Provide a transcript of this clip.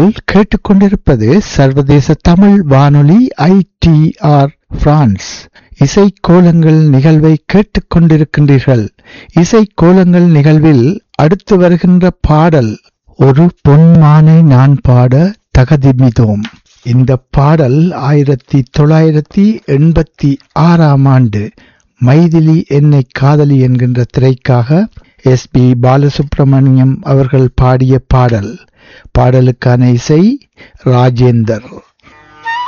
நீங்கள் கேட்டுக்கொண்டிருப்பது சர்வதேச தமிழ் வானொலி ஐடிஆர் பிரான்ஸ் இசை கோலங்கள் நிகழ்வை கேட்டுக்கொண்டிருக்கின்றீர்கள் இசை கோலங்கள் நிகழ்வில் அடுத்து வருகின்ற பாடல் ஒரு பொன்மானை நான் பாட தகதிமிதோம் இந்த பாடல் ஆயிரத்தி தொள்ளாயிரத்தி எண்பத்தி ஆறாம் ஆண்டு மைதிலி என்னை காதலி என்கின்ற திரைக்காக எஸ் பி பாலசுப்ரமணியம் அவர்கள் பாடிய பாடல் பாடலுக்கான இசை ராஜேந்தர்